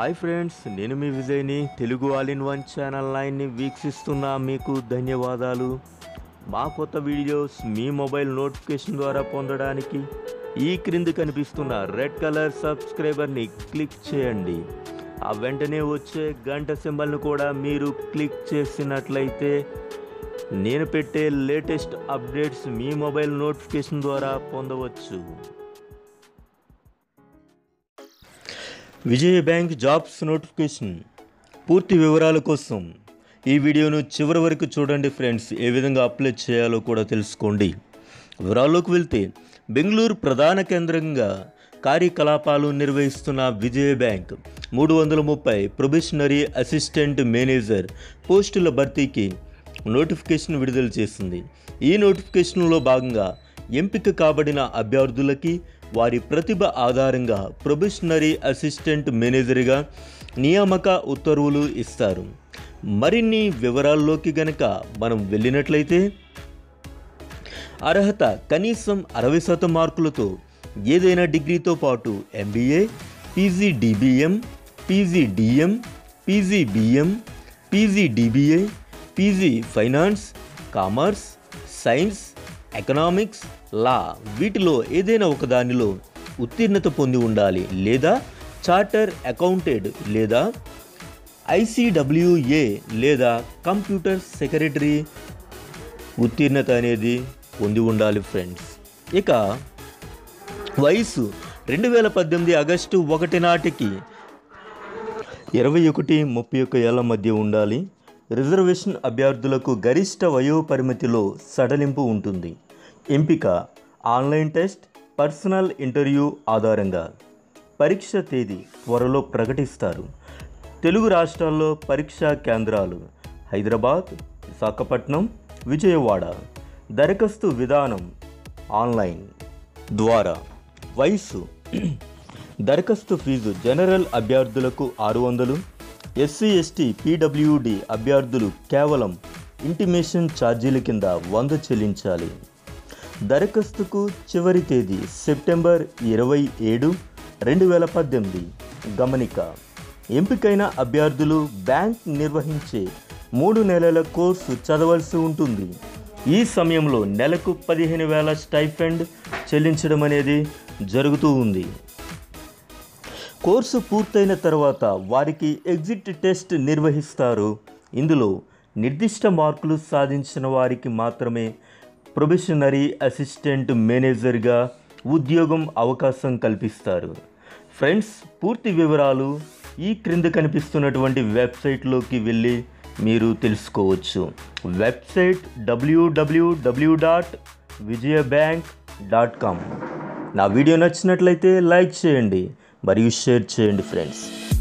hi friends నేను మీ విజయ్ని Telugu all in one channel నైన్ని వీక్షిస్తున్న మీకు ధన్యవాదాలు మా కొత్త వీడియోస్ మీ మొబైల్ నోటిఫికేషన్ ద్వారా పొందడానికి ఈ క్రింది కనిపిస్తున్న రెడ్ కలర్ సబ్స్క్రైబర్ని క్లిక్ చేయండి ఆ వెంటనే వచ్చే గంట సింబల్ను కూడా మీరు క్లిక్ చేసినట్లయితే నేను పెట్టే లేటెస్ట్ అప్డేట్స్ మీ మొబైల్ నోటిఫికేషన్ ద్వారా పొందవచ్చు విజయ బ్యాంక్ జాబ్స్ నోటిఫికేషన్ పూర్తి వివరాల కోసం ఈ వీడియోను చివరి వరకు చూడండి ఫ్రెండ్స్ ఏ విధంగా అప్లై చేయాలో కూడా తెలుసుకోండి వివరాల్లోకి వెళ్తే బెంగళూరు ప్రధాన కేంద్రంగా కార్యకలాపాలు నిర్వహిస్తున్న విజయ బ్యాంక్ మూడు వందల ముప్పై ప్రొబేషనరీ అసిస్టెంట్ మేనేజర్ పోస్టుల భర్తీకి నోటిఫికేషన్ విడుదల చేసింది ఈ నోటిఫికేషన్లో భాగంగా ఎంపిక కాబడిన అభ్యర్థులకి వారి ప్రతిభ ఆధారంగా ప్రొబేషనరీ అసిస్టెంట్ మేనేజర్గా నియామక ఉత్తర్వులు ఇస్తారు మరిన్ని వివరాల్లోకి గనక మనం వెళ్ళినట్లయితే అర్హత కనీసం అరవై శాతం మార్కులతో ఏదైనా డిగ్రీతో పాటు MBA PG DBM PG DM PG BM PG DBA PG finance commerce science economics law వీటిలో ఏదైనా ఒక దానిలో ఉత్తీర్ణత పొంది ఉండాలి లేదా చార్టర్ అకౌంటెడ్ లేదా ఐసీడబ్ల్యూఏ లేదా కంప్యూటర్ సెక్రటరీ ఉత్తీర్ణత అనేది పొంది ఉండాలి ఫ్రెండ్స్ ఇక వయసు రెండు వేల పద్దెనిమిది ఆగస్టు ఒకటి నాటికి ఇరవై ఒకటి ముప్పై ఒక్క ఏళ్ల మధ్య ఉండాలి రిజర్వేషన్ అభ్యర్థులకు గరిష్ట వయో పరిమితిలో సడలింపు ఉంటుంది ఎంపిక ఆన్లైన్ టెస్ట్ పర్సనల్ ఇంటర్వ్యూ ఆధారంగా పరీక్ష తేదీ త్వరలో ప్రకటిస్తారు తెలుగు రాష్ట్రాల్లో పరీక్షా కేంద్రాలు హైదరాబాద్ విశాఖపట్నం విజయవాడ దరఖాస్తు విధానం ఆన్లైన్ ద్వారా వయసు దరఖాస్తు ఫీజు జనరల్ అభ్యర్థులకు ఆరు వందలు ఎస్సీ ఎస్టీ పీడబ్ల్యూడి అభ్యర్థులు కేవలం ఇంటిమేషన్ ఛార్జీల కింద వంద చెల్లించాలి దరఖాస్తుకు చివరి తేదీ సెప్టెంబర్ ఇరవై ఏడు రెండు వేల పద్దెనిమిది గమనిక ఎంపికైన అభ్యర్థులు బ్యాంక్ నిర్వహించే మూడు నెలల కోర్సు చదవలసి ఉంటుంది ఈ సమయంలో నెలకు పదిహేను వేల స్టైఫండ్ చెల్లించడం అనేది జరుగుతూ ఉంది కోర్సు పూర్తయిన తర్వాత వారికి ఎగ్జిట్ టెస్ట్ నిర్వహిస్తారు ఇందులో నిర్దిష్ట మార్కులు సాధించిన వారికి మాత్రమే ప్రొబెషనరీ అసిస్టెంట్ మేనేజర్గా ఉద్యోగం అవకాశం కల్పిస్తారు ఫ్రెండ్స్ పూర్తి వివరాలు ఈ క్రింద కనిపిస్తున్నటువంటి వెబ్సైట్లోకి వెళ్ళి మీరు తెలుసుకోవచ్చు website WWW dot Vijaya bank dot com నా వీడియో నచ్చినట్లయితే లైక్ చేయండి మరియు షేర్ చేయండి ఫ్రెండ్స్